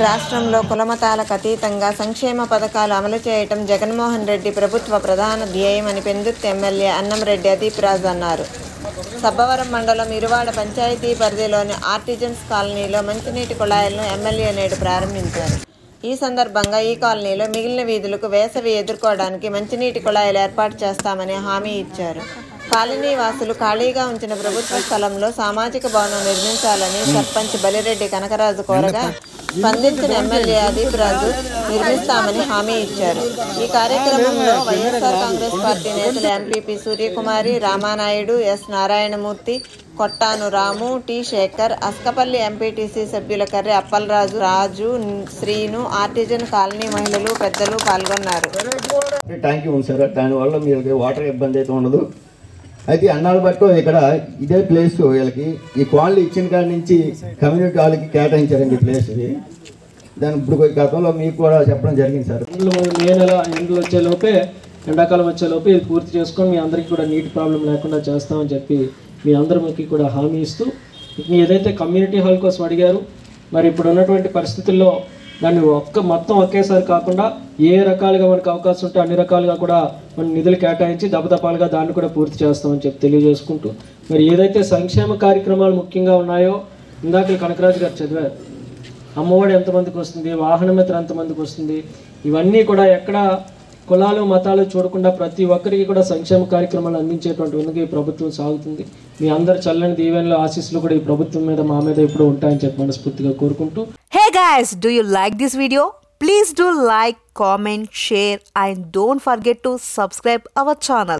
రాష్ట్రంలో కులమతాలకు అతీతంగా సంక్షేమ పథకాలు అమలు చేయటం జగన్మోహన్ రెడ్డి ప్రభుత్వ ప్రధాన ధ్యేయమని పెందుర్తి ఎమ్మెల్యే అన్నంరెడ్డి అదీప్ రాజు అన్నారు సబ్బవరం మండలం ఇరువాడ పంచాయతీ పరిధిలోని ఆర్టిజన్స్ కాలనీలో మంచినీటి కుళాయిలను ఎమ్మెల్యే నేడు ప్రారంభించారు ఈ సందర్భంగా ఈ కాలనీలో మిగిలిన వీధులకు వేసవి ఎదుర్కోవడానికి మంచినీటి కుళాయిలు ఏర్పాటు చేస్తామని హామీ ఇచ్చారు కాలనీ వాసులు ఖాళీగా ఉంచిన ప్రభుత్వ స్థలంలో సామాజిక భవనం నిర్మించాలని సర్పంచ్ బలిరెడ్డి కనకరాజు కోరగా స్పందించిన ఎమ్మెల్యే అదీప్ రాజు నిర్మిస్తామని హామీ ఇచ్చారు ఈ కార్యక్రమంలో వైఎస్ఆర్ కాంగ్రెస్ పార్టీ నేతలు MPP Suryakumari Ramanaidu S Narayanamurthy Kottanu Ramu T Sekhar Askapalli MPTC సభ్యుల కర్రి అప్పలరాజు రాజు శ్రీను ఆర్టిజన్ కాలనీ మహిళలు పెద్దలు పాల్గొన్నారు ట్యాంక్ ఉంది సార్ దానివల్ల మీకు వాటర్ ఇబ్బంది అయితే ఉండదు అయితే అన్నాళ్ళ బట్టు ఇక్కడ ఇదే ప్లేస్ వీళ్ళకి ఈ కాలనీ ఇచ్చిన కాడి నుంచి కమ్యూనిటీ హాల్కి కేటాయించారండి ఈ ప్లేస్ ఇది దాని ఇప్పుడు గతంలో మీకు కూడా చెప్పడం జరిగింది సార్ ఎండలు మే నెల ఎండలు వచ్చే లోపే ఎండాకాలం వచ్చే లోపే ఇది పూర్తి చేసుకొని మీ అందరికీ కూడా నీటి ప్రాబ్లం లేకుండా చేస్తామని చెప్పి మీ అందరికి కూడా హామీ ఇస్తూ మీ ఏదైతే కమ్యూనిటీ హాల్ కోసం అడిగారు మరి ఇప్పుడు ఉన్నటువంటి పరిస్థితుల్లో దాన్ని ఒక్క మొత్తం ఒకేసారి కాకుండా ఏ రకాలుగా మనకు అవకాశం ఉంటే అన్ని రకాలుగా కూడా మనం నిధులు కేటాయించి దపదపాలుగా దాన్ని కూడా పూర్తి చేస్తామని చెప్పి తెలియజేసుకుంటూ మరి ఏదైతే సంక్షేమ కార్యక్రమాలు ముఖ్యంగా ఉన్నాయో ఇందాక కనకరాజు గారు చదివారు అమ్మఒడి ఎంతమందికి వస్తుంది వాహన మిత్ర ఎంతమందికి వస్తుంది ఇవన్నీ కూడా ఎక్కడ కులాలు మతాలు చూడకుండా ప్రతి ఒక్కరికి కూడా సంక్షేమ కార్యక్రమాలు అందించేటువంటి విధంగా ఈ ప్రభుత్వం సాగుతుంది మీ అందరి చల్లని దీవెనలు ఆశీస్సులు కూడా ఈ ప్రభుత్వం మీద మా మీద ఎప్పుడూ ఉంటాయని చెప్పి మనస్ఫూర్తిగా కోరుకుంటూ Hey guys, do you like this video? Please do like, comment, share and don't forget to subscribe our channel.